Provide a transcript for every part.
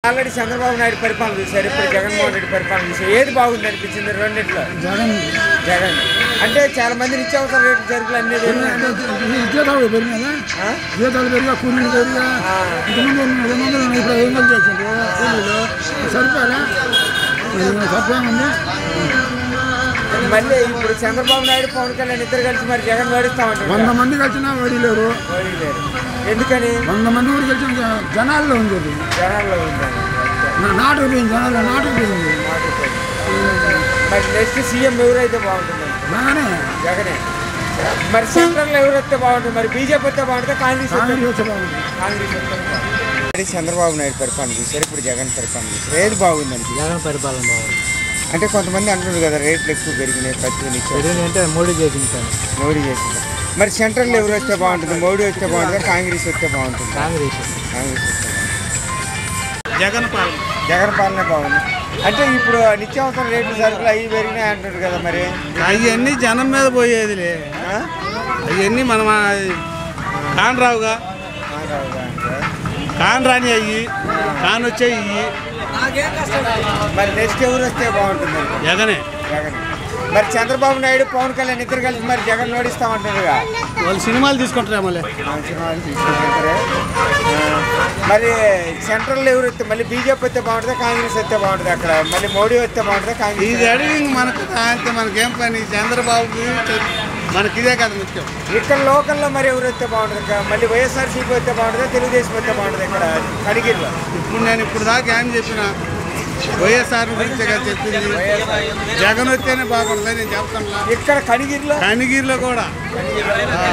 Already Chandrababu Naidu పరిపాలన చూశారు ఇప్పుడు జగన్మోహన్ రెడ్డి పరిపాలన చూశారు ఏది బాగుంది అనిపించింది రెండిట్లో జగన్ జగన్ అంటే చాలా మంది నిత్యావసర రేట్లు సరుకులు అన్ని పెరిగినాయి. జీతాలు పెరిగినా ఆ? జీతాలు పెరిగా కూలీలు పెరిగా ఆ. ఇంతకుముందు రెండు వందలు ఉన్నాయి, ఇప్పుడు ఐదు వందలు చేసిండ్రు కూలీలు సరిపోయాలా సరిపోయింది మళ్ళీ ఇప్పుడు చంద్రబాబు నాయుడు పవన్ కళ్యాణ్ ఇద్దరు కలిసి మరి జగన్ ఓడిస్తామంటారు వంద మంది కలిసినా వడిలేరు ఓడిలేరు ఎందుకని వంద మంది కూడా కలిసిన జ- జనాల్లో ఉంది అది. జనాల్లో ఉందని నా- నాటుకు పోయింది జనాల్లో నాటుకు పోయింది మరి నెక్స్ట్ సీఎం ఎవరైతే బాగుంటుంది బాగానే జగనే మరి సెంట్రల్లో ఎవరు వస్తే బాగుంటుంది మరి బీజేపీ వస్తే బాగుంటుందా కాంగ్రెస్ వస్తే కాంగ్రెస్ వచ్చి బాగుంది కాంగ్రెస్ వస్తే బాగుంటుందా? చంద్రబాబు నాయుడు పరిపాలన చూశారు ఇప్పుడు జగన్ పరిపాలన చూశారు ఏది బాగుందండి జగన్ పరిపాలన బాగుంది అంటే కొంతమంది అంటున్నారు కదా రేట్లు ఎక్కువ పెరిగినాయి ప్రతి నిత్యం పెరిగింది అంటే మోడీ చేసింది సార్ మోడీ చేసింది మరి సెంట్రల్లో ఎవరు వస్తే బాగుంటుంది మోడీ వస్తే బాగుంటుందా కాంగ్రెస్ వస్తే బాగుంటుంది కాంగ్రెస్ కాంగ్రెస్ వస్తే బాగుంటుంది. జగన్ పాలన జగన్ పాలనే బాగుంది అంటే ఇప్పుడు నిత్యావసర రేట్లు సరుకులు అవి పెరిగినాయి అంటారు కదా మరి అవన్నీ జనం మీద పోయేదిలే ఆ? అవన్నీ మనం కానరావుగా మాధవ్ గారు అంటే. కాన్ రాని అయ్యి కాన్ వచ్చే ఇయ్యి మరి నెక్స్ట్ ఎవరు వస్తే బాగుంటుంది జగనే జగన్ మరి చంద్రబాబు నాయుడు పవన్ కళ్యాణ్ ఇద్దరు కలిసి మరి జగన్ ఓడిస్తామంటారుగా వాళ్ళు సినిమాలు తీసుకుంటారు మళ్ళీ ఆ సినిమాలు తీసుకుంటారే. ఆ, మరి సెంట్రల్లో ఎవరు వస్తే మళ్ళీ బీజేపీ వస్తే బాగుంటుందా కాంగ్రెస్ వస్తే బాగుంటుంది అక్కడ మళ్ళీ మోడీ వస్తే బాగుంటుందా ఇది కాంగ్రెస్ అడిగి మనకు అంతే మనకేం పని చంద్రబాబు మనకి ఇదే కదా ముఖ్యం ఇక్కడ లోకల్లో మరి ఎవరు వస్తే బాగుంటుంది ఇక్కడ మళ్ళీ వైఎస్ఆర్సీపీ వస్తే బాగుంటుందా తెలుగుదేశం వస్తే బాగుంటుంది ఇక్కడ కడిగిరిలో ఇప్పుడు నేను ఇప్పుడు దాకా ఏం చెప్పిన వైఎస్ఆర్ గురించి కదా చెప్పింది జగన్ వస్తేనే బాగుంటుంది నేను చెప్తాను ఇక్కడ కడిగిరిలో కనిగిరిలో కూడా ఆ.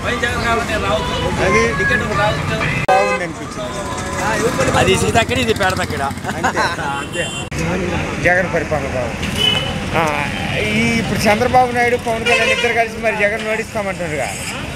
అది బాగుంది అనిపించింది అది సీతక్కడ ఇది పేడతక్కడ అంతే జగన్ పరిపాలన బాగుంది ఆ, ఈ ఇప్పుడు చంద్రబాబు నాయుడు పవన్ కళ్యాణ్ ఇద్దరు కలిసి మరి జగన్ ఓడిస్తామంటారుగా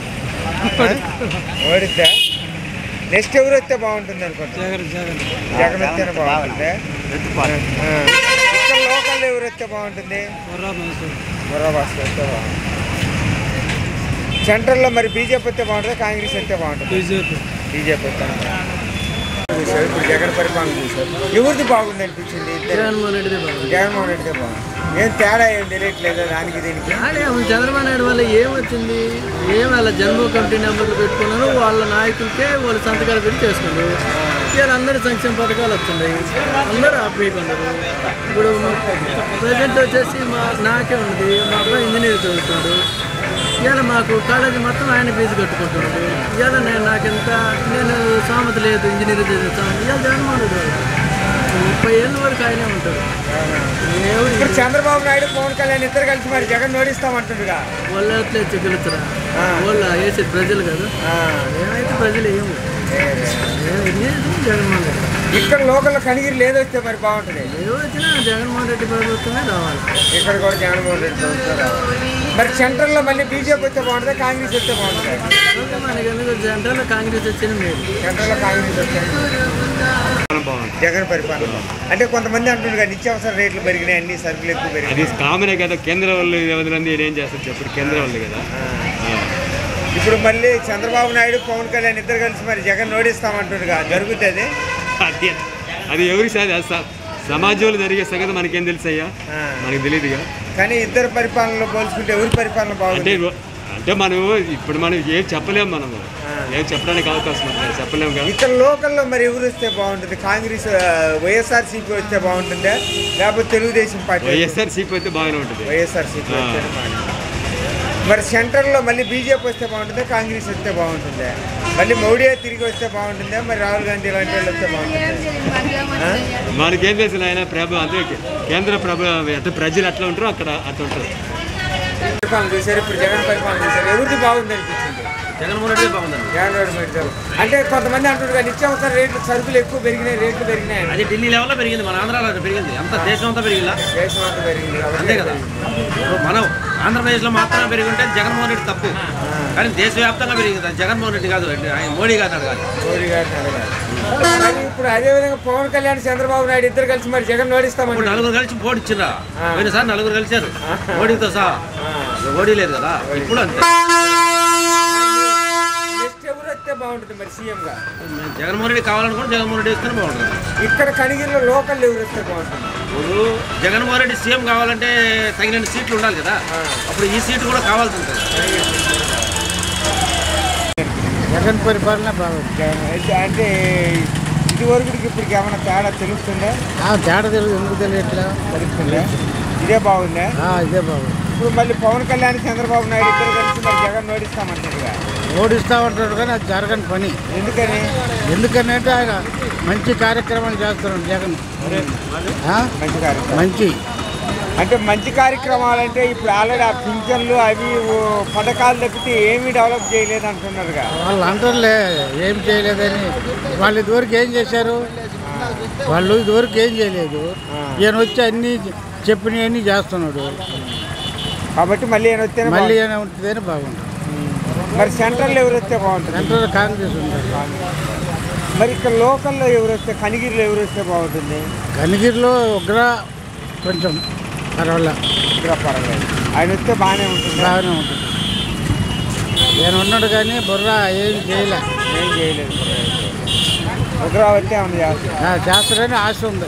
ఓడిద్దా నెక్స్ట్ ఎవరు వస్తే బాగుంటుంది అనుకుంటా జగన్ వస్తేనే బాగుంటుంది ఆ. ఇక్కడ లోకల్ ఎవరు వస్తే బాగుంటుంది బుర్రాబాస్ వస్తే బాగుంటుంది సెంట్రల్లో మరి బీజేపీ వస్తే బాగుంటుంది కాంగ్రెస్ వస్తే బాగుంటుంది బీజేపీ వస్తే చూశారు ఇప్పుడు జగన్ పరిపాలన చూశారు ఎవరిది బాగుంది అనిపించింది ఇద్దరు జగన్మోహన్ రెడ్డిదే బాగుంది జగన్మోహన్ రెడ్డిదే బాగుంది ఏం తేడా ఏం తెలియట్లేదు దానికి దీనికి ఆడే అసలు చంద్రబాబు నాయుడు వల్ల ఏమొచ్చింది ఏం వాళ్ళ జన్మ కమిటీ నెంబర్లు పెట్టుకున్నారు వాళ్ళ నాయకులకే వాళ్ళు సంతకాలు పెట్టి చేసుకున్నారు ఇవాళ అందరి సంక్షేమ పథకాలు వస్తున్నాయి అందరూ హ్యాపీగా ఉన్నారు ఇప్పుడు ప్రజెంట్ వచ్చేసి మా నాకే ఉంది మా అబ్బాయి ఇంజనీర్ చదువుతున్నాడు ఇవాళ మాకు కాలేజీ మొత్తం ఆయన ఫీజు కట్టుకుంటున్నాడు ఇవాళ నేను నాకెంత నేను సామెత లేదు ఇంజనీర్ చదువుతాను ఇవాళ జగన్మోహన్ రెడ్డి గారు. ముప్పై ఏళ్ళ వరకు ఆయనే ఉంటాడు ఎవరు ఇప్పుడు చంద్రబాబు నాయుడు పవన్ కళ్యాణ్ ఇద్దరు కలిసి మరి జగన్ ఓడిస్తామంటుండగా వాళ్ళు ఎట్లా చెగలుతురా వాళ్ళు వేసేది ప్రజలు కదా ఏమైతే ప్రజలు ఏము ఏమి జగన్మోహన్ రెడ్డి ఇక్కడ లోకల్ కనిగిరి లేదొస్తే మరి బాగుంటుంది ఏదో వచ్చినా జగన్మోహన్ రెడ్డి ప్రభుత్వమే రావాలి ఇక్కడ కూడా జగన్మోహన్ రెడ్డి ప్రభుత్వం రావాలి. మరి సెంట్రల్లో మళ్ళీ బీజేపీ వస్తే బాగుంటుంది కాంగ్రెస్ వస్తే బాగుంటుంది ఓకే, మనకి ఎందుకు జనరల్ కాంగ్రెస్ వచ్చిన మేలు సెంట్రల్లో కాంగ్రెస్ వస్తే జగన్ పరిపాలన బాగుంది. అంటే కొంతమంది అంటున్నారు నిత్యావసర రేట్లు పెరిగినాయి అన్ని సరుకులు ఎక్కువ అది పెరిగినాయి కామనే కదా కేంద్ర వాళ్ళు వదిలింది ఏం చేస్తారు చెప్పండి కేంద్ర వాళ్ళు కదా ఇప్పుడు మళ్ళీ చంద్రబాబు నాయుడు పవన్ కళ్యాణ్ ఇద్దరు కలిసి మరి జగన్ ఓడిస్తామంటుండగా జరుగుతుంది అది అది ఎవరికి సార్ అది స- సమాజంలో జరిగే సంగతి మనకేం తెలుసయ్యా ఆ. మనకి తెలియదుగా కానీ ఇద్దరు పరిపాలనలో పోల్చుకుంటే ఎవరి పరిపాలన అంటే బాగుంది అంటే మనం ఇప్పుడు మనం ఏం చెప్పలేము మనము ఏం చెప్పడానికి అవకాశం ఉంది చెప్పలేము కదా ఇక్కడ లోకల్లో మరి ఎవరు వస్తే బాగుంటుంది కాంగ్రెస్ వైఎస్ఆర్సీపీ వస్తే బాగుంటుందా లేకపోతే తెలుగుదేశం పార్టీ వైఎస్ఆర్ సీపీ అయితే బాగానే ఉంటుంది వైఎస్ఆర్సీపీ ఆ. వస్తేనే బాగుంటుంది మరి సెంటర్లో మళ్ళీ బీజేపీ వస్తే బాగుంటుందా కాంగ్రెస్ వస్తే బాగుంటుందా మళ్ళీ మోడీ తిరిగి వస్తే బాగుంటుందా మరి రాహుల్ గాంధీ లాంటి వాళ్ళు వస్తే బాగుంటుందా ఆ? మనకేం తెలుసు ఆయన ప్రభు అంటే కేంద్ర ప్రభు అంటే ప్రజలు ఎట్లా ఉంటారో అక్కడ అట్లా ఉంటారు పరిపాలన చూశారు ఇప్పుడు జగన్ పరిపాలన చూశారు ఎవరిది బాగుంది అనిపించింది జగన్మోహన్ రెడ్డి బాగుందండి జగన్ గారి పరిపాలన. అంటే కొంతమంది అంటున్నారు కదా, నిత్యావసర రేట్లు సరుకులు ఎక్కువ పెరిగినాయి రేట్లు పెరిగినాయి అని. అది ఢిల్లీ లెవెల్లో పెరిగింది మన ఆంధ్రాలో పెరిగింది అంత దేశం అంతా పెరిగిందా దేశం అంతా పెరిగింది కాబట్టి అంతే కదా ఇప్పుడు మనం ఆంధ్రప్రదేశ్లో మాత్రమే పెరిగి ఉంటే జగన్మోహన్ రెడ్డి తప్పు కానీ దేశవ్యాప్తంగా పెరిగింది అది జగన్మోహన్ రెడ్డి కాదు ఆయన మోడీ గారు అడగాలి మోడీ గారిని అడగాలి. మరి ఇప్పుడు అదే విధంగా పవన్ కళ్యాణ్ చంద్రబాబు నాయుడు ఇద్దరు కలిసి మరి జగన్ ఇప్పుడు ఓడిస్తామండి నలుగురు కలిసి పోటీ ఇచ్చిరా పోయినసారి నలుగురు కలిశారు మోడీతో సహా ఓడీ లేదు కదా ఇప్పుడు అంతే నెక్స్ట్ ఎవరు వస్తే వస్తే బాగుంటుంది మరి సీఎంగా జగన్మోహన్ రెడ్డి కావాలనుకుంటే జగన్మోహన్ రెడ్డి వేస్తేనే బాగుంటుంది ఇక్కడ కనిగిరిలో లోకల్ ఎవరు వస్తే బాగుంటుంది ఇప్పుడు జగన్మోహన్ రెడ్డి సీఎం కావాలంటే తగిన సీట్లు ఉండాలి కదా అప్పుడు ఈ సీటు కూడా కావాల్సి ఉంటుంది జగన్ పరిపాలన బాగుంది జగన్ అయితే అంటే ఇది వరకు ఇప్పటికి ఏమైనా తేడా తెలుస్తుందా తేడా తెలియదు ఎందుకు తెలియట్లా తెలుస్తుందా ఇదే బాగుందా ఇదే బాగుంది ఇప్పుడు మళ్ళీ పవన్ కళ్యాణ్ చంద్రబాబు నాయుడు ఇద్దరు కలిసి మరి జగన్ ఓడిస్తామంటారుగా ఓడిస్తా ఉంటాడు కానీ అది జరగని పని ఎందుకని ఎందుకనంటే ఆయన మంచి కార్యక్రమాలు చేస్తున్నాడు జగన్ ఆ? మంచి కార్యక్రమం మంచి అంటే మంచి కార్యక్రమాలు అంటే ఇప్పుడు ఆల్రెడీ ఆ పింఛన్లు అవి ఓ పథకాలు తప్పితే ఏమీ డెవలప్ చేయలేదు అంటున్నారుగా వాళ్ళు అంటారులే ఏం చేయలేదని వాళ్ళు ఇదివరకు ఏం చేశారు వాళ్ళు ఇదివరకు ఏం చేయలేదు ఈయన వచ్చి అన్ని చెప్పినవన్నీ చేస్తున్నాడు కాబట్టి మళ్ళీ ఈయన వస్తేనే మళ్ళీ బాగుంటుంది. ఈయన ఉంటేనే బాగుంటుంది మరి సెంట్రల్ ఎవరు వస్తే బాగుంటుంది సెంట్రల్ కాంగ్రెస్ ఉంటారు మరి ఇక్కడ లోకల్లో ఎవరు వస్తే కనిగిరిలో ఎవరు వస్తే బాగుంటుంది కనిగిరిలో ఉగ్ర కొంచెం పర్వాలే ఇక్కడ పర్వాలేదు ఆయన వస్తే బాగానే ఉంటుంది బాగానే ఉంటుంది ఈయన ఉన్నాడు కానీ బుర్ర ఏం చేయలే ఏం చేయలేదు ఉగ్రా వస్తే ఏమన్నా చేస్తారు ఆ, చేస్తారని ఆశ ఉంది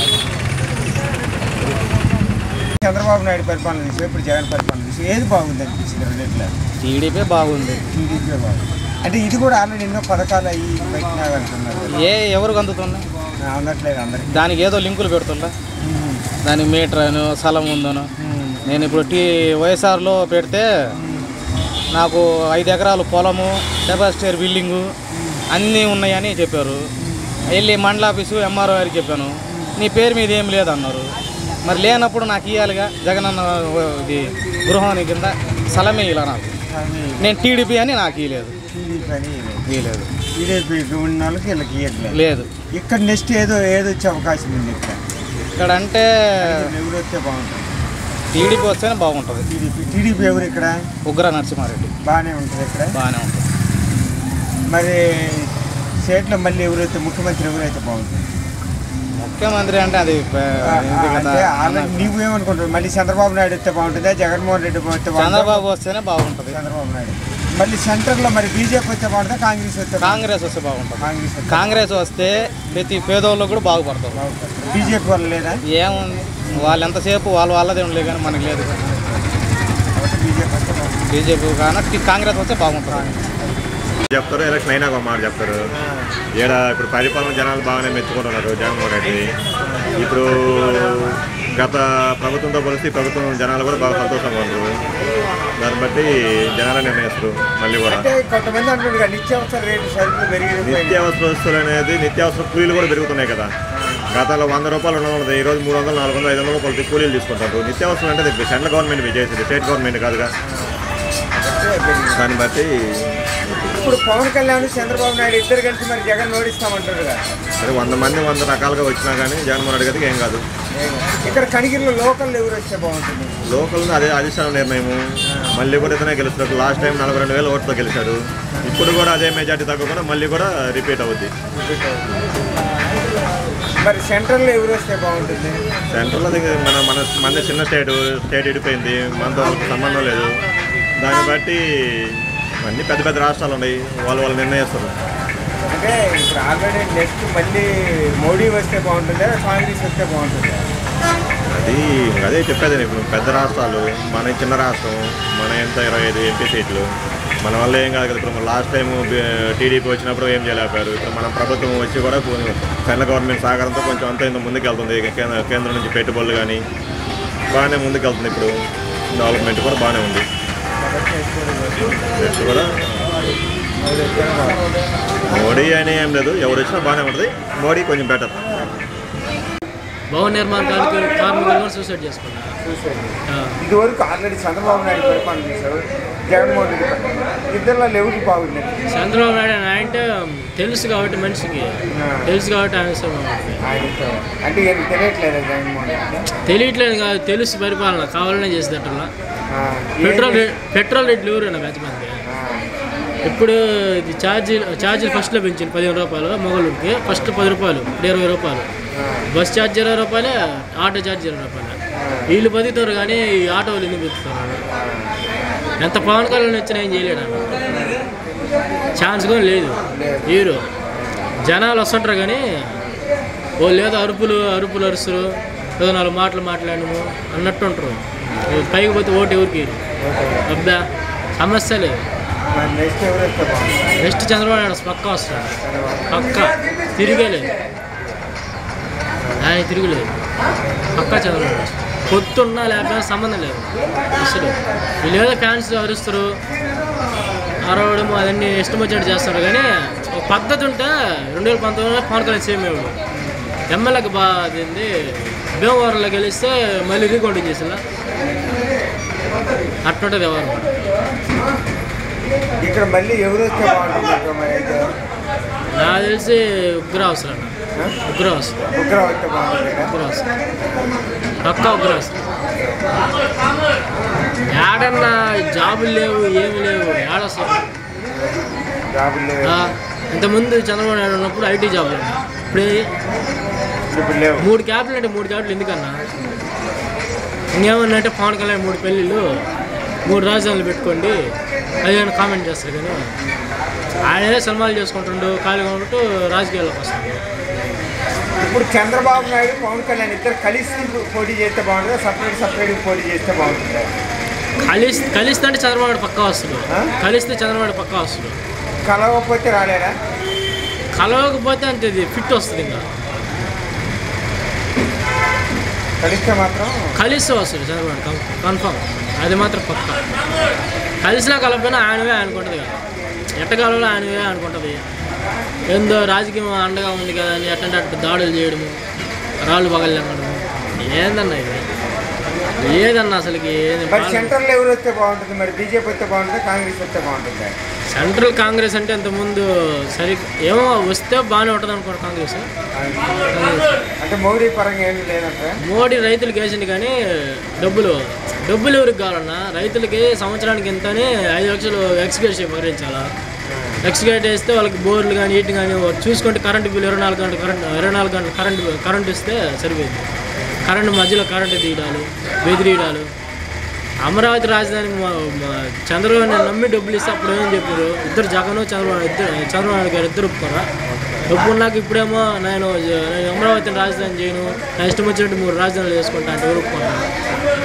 చంద్రబాబు నాయుడు పరిపాలన చూసి ఇప్పుడు జగన్ పరిపాలన చూసి ఏది బాగుంది అనిపించింది రెండిట్లో టీడీపీ బాగుంది టీడీపీ బాగుంది అంటే ఇది కూడా ఆల్రెడీ ఎన్నో పథకాలు అయ్యి పెట్టినా అంటున్నారు కదా. ఏ ఎవరికి అందుతున్నాయి ఆ, అందట్లేదు అందరికి దానికి ఏదో లింకులు పెడుతుందా దానికి మీటర్ అని స్థలం ఉందను నేను ఇప్పుడు టీ వైఎస్ఆర్లో పెడితే నాకు ఐదు ఎకరాలు పొలము డెపాసిటర్ బిల్డింగు అన్నీ ఉన్నాయని చెప్పారు వెళ్ళి మండల ఆఫీసు ఎంఆర్ఓ గారికి చెప్పాను నీ పేరు మీద ఏం లేదన్నారు మరి లేనప్పుడు నాకు ఇవ్వాలిగా జగనన్న ఇది గృహం కింద స్థలమే ఇలా నాకు నేను టీడీపీ అని నాకు ఇవ్వలేదు టీడీపీ అని ఇవ్వలేదు టీడీపీ ఉన్న వాళ్ళకి వీళ్ళకి ఇవ్వట్లేదు లేదు ఇక్కడ నెక్స్ట్ ఏదో ఏదో వచ్చే అవకాశం ఉంది ఇక్కడ ఇక్కడ అంటే ఎవరు వస్తే బాగుంటుంది టీడీపీ వస్తేనే బాగుంటుంది టీడీపీ టీడీపీ ఎవరు ఇక్కడ ఉగ్ర నరసింహారెడ్డి బాగానే ఉంటుంది ఇక్కడ బాగానే ఉంటుంది మరి స్టేట్లో మళ్ళీ ఎవరైతే ముఖ్యమంత్రి ఎవరైతే బాగుంటుంది ముఖ్యమంత్రి అంటే అది ప- ఆ, ఇది కదా. అంటే ఆల్రెడీ నువ్వు ఏమనుకుంటావు మళ్ళీ చంద్రబాబు నాయుడు వస్తే బాగుంటుందా జగన్మోహన్ రెడ్డి వస్తే బాగుంటుందా? చంద్రబాబు వస్తేనే బాగుంటుంది చంద్రబాబు నాయుడు మళ్ళీ సెంటర్లో మరి బీజేపీ వస్తే బాగుంటుందా కాంగ్రెస్ వస్తే బాగుంటుందా? కాంగ్రెస్ వస్తే బాగుంటుంది కాంగ్రెస్ వస్తే కాంగ్రెస్ వస్తే ప్రతి పేదోళ్ళు కూడా బాగుపడతారు బాగుంటుంది బీజేపీ వల్ల లేదా ఏముంది వాళ్ళు ఎంతసేపు వాళ్ళ వాళ్ళదే ఉండలే కానీ మనకి లేదు కాబట్టి బీజేపీ వస్తే బాగుంటుంది బీజేపీ కానీ కాంగ్రెస్ వస్తే బాగుంటుంది చెప్తారు ఎలక్షన్ అయినాక ఒక మాట చెప్తారు ఈడ ఇప్పుడు పరిపాలన జనాలు బాగానే మెచ్చుకుంటున్నారు జగన్మోహన్ రెడ్డి ఇప్పుడు గత ప్రభుత్వంతో పోలిస్తే ఈ ప్రభుత్వం జనాలు కూడా బాగా సంతోషంగా ఉన్నారు దాన్ని బట్టి జనాలు నిర్ణయిస్తారు మళ్ళీ కూడా అంటే కొంతమంది అంటున్నారు కదా, నిత్యావసర రేటు సరుకులు పెరిగిపోయింది నిత్యావసర వస్తువులు అనేది నిత్యావసర కూలీలు కూడా పెరుగుతున్నాయి కదా గతంలో వంద రూపాయలు ఉండదు ఈ రోజు మూడు వందలు నాలుగు వందలు ఐదు వందలు కొలిసి కూలీలు తీసుకుంటారు నిత్యావసరం అంటే ఇది సెంట్రల్ గవర్నమెంట్ చేసేది స్టేట్ గవర్నమెంట్ కాదుగా దాన్ని బట్టి ఇప్పుడు పవన్ కళ్యాణ్ చంద్రబాబు నాయుడు ఇద్దరు కలిసి మరి జగన్ ఓడిస్తామంటారు కదా సరే వంద మంది వంద రకాలుగా వచ్చినా కానీ జగన్మోహన్ రెడ్డి గారికి ఏం కాదు ఇక్కడ కనిగిరిలో లోకల్ ఎవరు వస్తే బాగుంటుంది లోకల్ అదే అధిష్టానం నిర్ణయము మళ్ళీ కూడా ఇతనే గెలుస్తాడు లాస్ట్ టైం నలభై రెండు వేల ఓట్లతో గెలిచాడు ఇప్పుడు కూడా అదే మెజార్టీ తగ్గకుండా మళ్ళీ కూడా రిపీట్ అవుద్ది మరి సెంట్రల్లో ఎవరు వస్తే బాగుంటుంది సెంట్రల్లో దగ్గర మన మన మన చిన్న స్టేట్ స్టేట్ విడిపోయింది మనతో వాళ్ళకి సంబంధం లేదు దాన్ని బట్టి అన్ని పెద్ద పెద్ద రాష్ట్రాలు ఉన్నాయి వాళ్ళు వాళ్ళు నిర్ణయిస్తారు అంటే ఇప్పుడు ఆల్రెడీ నెక్స్ట్ మళ్ళీ మోడీ వస్తే బాగుంటుందా కాంగ్రెస్ వస్తే బాగుంటుందా అది అదే చెప్పేది నేను ఇప్పుడు పెద్ద రాష్ట్రాలు మన చిన్న రాష్ట్రం మన ఎంత ఇరవై ఐదు ఎంపీ సీట్లు మన వల్ల ఏం కాదు కదా ఇప్పుడు లాస్ట్ టైం టీడీపీ వచ్చినప్పుడు ఏం చేయలేకపోయారు ఇప్పుడు మన ప్రభుత్వం వచ్చి కూడా సెంట్రల్ గవర్నమెంట్ సహకారంతో కొంచెం అంత ఇంత ముందుకెళ్తుంది కేంద్ర కేంద్రం నుంచి పెట్టుబడులు కానీ బాగానే ముందుకెళ్తుంది ఇప్పుడు డెవలప్మెంట్ కూడా బాగానే ఉంది నెక్స్ట్ కూడా మోడీ అని ఏం లేదు ఎవరు వచ్చినా బాగానే ఉంటుంది మోడీ కొంచెం బెటర్ భవన నిర్మాణ కార్మికులు కార్మికులు కూడా సూసైడ్ చేసుకున్నారు ఆ. ఇది వరకు ఆల్రెడీ చంద్రబాబు నాయుడు పరిపాలన చేశారు జగన్మోహన్ రెడ్డి పరిపాలన ఇద్దరిలో ఎవరికి బాగుంది చంద్రబాబు నాయుడు ఆయన అంటే తెలుసు కాబట్టి మనిషికి తెలుసు కాబట్టి ఆయన ఇష్టం కాబట్టి. ఆయన అంటే ఏం తెలియట్లేదు జగన్మోహన్ రెడ్డి తెలియట్లేదు కాదు తెలుసు పరిపాలన కావాలనే చేసేటట్టులా ఆ, పెట్రోల్ ఏంటి? రే- పెట్రోల్ రేట్లు ఎవరైనా పెంచమంది ఆ, ఇప్పుడు ఇది ఛార్జీలు ఛార్జీలు ఫస్ట్లో పెంచింది పదిహేను రూపాయలు మొగలుడికి ఫస్ట్ పది రూపాయలు ఇప్పుడు ఇరవై రూపాయలు బస్ ఛార్జ్ ఇరవై రూపాయలే ఆటో ఛార్జ్ ఇరవై రూపాయలు వీళ్ళు బతుకుతారు కానీ ఈ ఆటో వాళ్ళు ఎందుకు బతుకుతారు ఎంత పవన్ కళ్యాణ్ వచ్చినా ఏం చేయలేడు అన్న ఛాన్స్ కూడా లేదు హీరో జనాలు వస్తుంటారు కానీ వాళ్ళు ఏదో అరుపులు అరుపులు అరుస్తారు ఏదో నాలుగు మాటలు మాట్లాడము అన్నట్టు ఉంటారు పైకి పోతే ఓటు ఎవరికి ఇయ్యరు. అబ్బా సమస్య లేదు మరి నెక్స్ట్ ఎవరు వస్తే బాగుంటుంది నెక్స్ట్ చంద్రబాబు నాయుడు పక్క వస్తాడు పక్క తిరిగే లేదు ఆయన తిరుగులేదు పక్క చంద్రబాబు నాయుడు పొత్తున్నా లేకపోయినా సంబంధం లేదు అసలు వీళ్ళు ఏదో ఫ్యాన్స్ అరుస్తారు అరవడం అదన్నీ ఇష్టం వచ్చినట్టు చేస్తారు కానీ ఒక పద్ధతి ఉంటే రెండు వేల పంతొమ్మిదిలో పవన్ కళ్యాణ్ సీఎం ఇవ్వడు ఎమ్మెల్యేకి బాగా అదింది భీమవరంలో గెలిస్తే మళ్ళీ రీకౌంటింగ్ చేసిందా అట్టుంటుంది ఎవరు ఇక్కడ మళ్ళీ ఎవరు వస్తే బాగుంటుంది ఇక్కడ మరి అయితే నాకు తెలిసి ఉగ్ర అవసరం ఉగ్ర అవసరం ఉగ్ర వస్తే బాగుంటుంది కదా? ఉగ్ర అవసరం పక్క ఉగ్ర అవసరం ఏడన్నా జాబులు లేవు ఏమి లేవు ఏడసలు జాబులు లేవు. ఇంతకుముందు చంద్రబాబు నాయుడు ఉన్నప్పుడు ఐటీ జాబులు ఉన్నాయి. ఇప్పుడు ఏ- ఇప్పుడు లేవు మూడు క్యాబ్లు అంటే మూడు క్యాబ్లు ఎందుకన్నా ఇంకేమన్నా అంటే పవన్ కళ్యాణ్ మూడు పెళ్ళిళ్ళు మూడు రాజధానులు పెట్టుకోండి అది కానీ కామెంట్ చేస్తారు కానీ ఆయనే సినిమాలు చేసుకుంటుండు ఖాళీగా ఉంటూ రాజకీయాల్లోకి వస్తాడు ఇప్పుడు చంద్రబాబు నాయుడు పవన్ కళ్యాణ్ ఇద్దరు కలిసి పోటీ చేస్తే బాగుంటుందా సపరేట్ సపరేట్ పోటీ చేస్తే బాగుంటుందా కలిసి కలిస్తే అంటే చంద్రబాబు నాయుడు పక్కా వస్తుంది ఆ? కలిస్తే చంద్రబాబు నాయుడు పక్కా వస్తుంది కలవకపోతే రాలేరా కలవకపోతే అంటే ఇది ఫిట్ వస్తుంది ఇంకా కలిస్తే మాత్రం కలిస్తే వస్తుంది చంద్రబాబు నాయుడు కన్ఫామ్ అది మాత్రం పక్క కలిసినా కలపైనా ఆయనవే అనుకుంటుంది కదా ఎట్టకాలంలో ఆయనవే అనుకుంటుంది ఏందో రాజకీయం అండగా ఉంది కదా అని ఎట్టంటే అట్టు దాడులు చేయడము రాళ్ళు పగలెమ్మడము ఏందన్నా ఇది ఏదన్నా అసలుకి ఏది మరి సెంట్రల్ ఎవరు వస్తే బాగుంటుంది మరి బీజేపీ వస్తే బాగుంటుందా కాంగ్రెస్ వస్తే బాగుంటుందా సెంట్రల్ కాంగ్రెస్ అంటే ఇంతకుముందు సరి ఏమో వస్తే బాగానే ఉంటుంది అనుకోండి కాంగ్రెస్ అంటే మోడీ పరంగా ఏమీ లేదంటే మోడీ రైతులకు వేసింది కానీ డబ్బులు డబ్బులు ఎవరికి కావాలన్నా రైతులకి సంవత్సరానికి ఎంతని ఐదు లక్షలు ఎక్స్గేట్ భరించాలా ఎక్స్గేట్ వేస్తే వాళ్ళకి బోర్లు కానీ వీటి కానీ చూసుకుంటే కరెంట్ బిల్ ఇరవై నాలుగు గంటలు కరెంట్ ఇరవై నాలుగు గంటలు కరెంట్ కరెంట్ ఇస్తే సరిపోయింది కరెంట్ మధ్యలో కరెంట్ తీయడాలు బెదిరియడాలు అమరావతి రాజధాని మా- మా చంద్రబాబు నాయుడు నమ్మి డబ్బులు ఇస్తే అప్పుడు ఏమని చెప్పారు ఇద్దరు జగన్ చంద్రబాబు ఇద్దరు చంద్రబాబు నాయుడు గారు ఇద్దరు ఒప్పుకోరా ఒప్పుకున్నాక ఇప్పుడేమో నేను నేను అమరావతిని రాజధాని చేయను నా ఇష్టం వచ్చినట్టు మూడు రాజధానులు చేసుకుంటా అంటే ఎవరు ఒప్పుకున్నారు